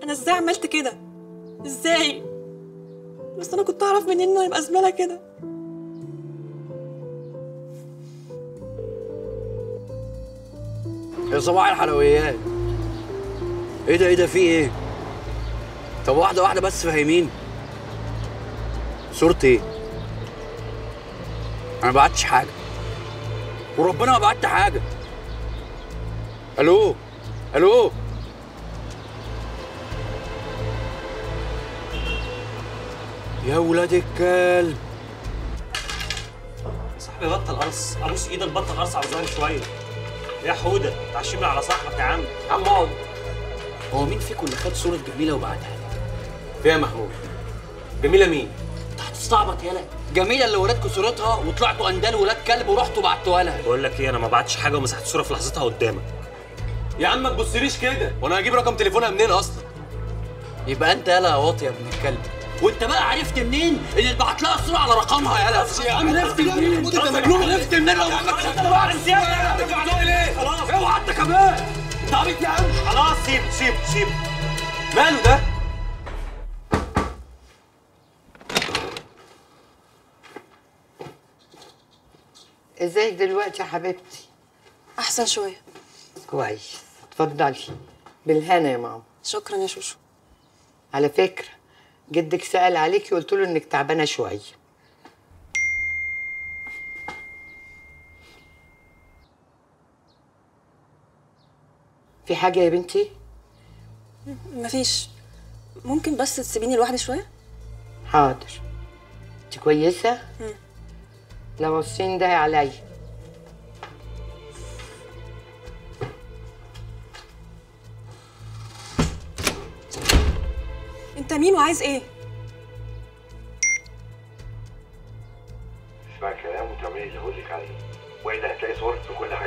انا ازاي عملت كده ازاي بس انا كنت اعرف منين انه هيبقى زباله كده يا صباح الحلويات ايه ده ايه ده في ايه طب واحده واحده بس فهمين صورتي ايه انا ما بعتش حاجه وربنا ما بعت حاجه الو الو يا ولاد الكلب صاحبي بطل قرص ابوس ايدك بطل قرص عاوزاني شويه يا حوده تعشمني على صاحبك يا عم عم اقعد هو مين فيكم اللي خد صوره جميله وبعتها لي فيها محمود جميله مين هتستعبط يالا جميله اللي وريتكم صورتها وطلعتوا اندال ولاد كلب ورحتوا بعتوها لها بقول لك ايه انا ما بعتش حاجه ومسحت صوره في لحظتها قدامك يا عم ما تبصليش كده وانا هجيب رقم تليفونها منين اصلا يبقى انت يالا يا واطي يا ابن الكلب وانت بقى عرفت منين اللي اتبعت لها الصوره على رقمها يالا يا عم عرفت منين انت مجنون عرفت منين لو ما خدتش بس يا ابني خلاص اوعى انت كمان انت عبيط يا عم خلاص سيب سيب سيب ماله ده ازيك دلوقتي يا حبيبتي احسن شويه كويس اتفضلي بالهنا يا ماما شكرا يا شوشو على فكره جدك سأل عليكي وقلت له انك تعبانه شويه في حاجه يا بنتي مفيش ممكن بس تسيبيني لوحدي شويه حاضر انت كويسه لو الصين ده عليا انت مين وعايز ايه اسمع الكلام وتعملي اللي هقول لك عليه والا هتلاقي صورك في كل حاجه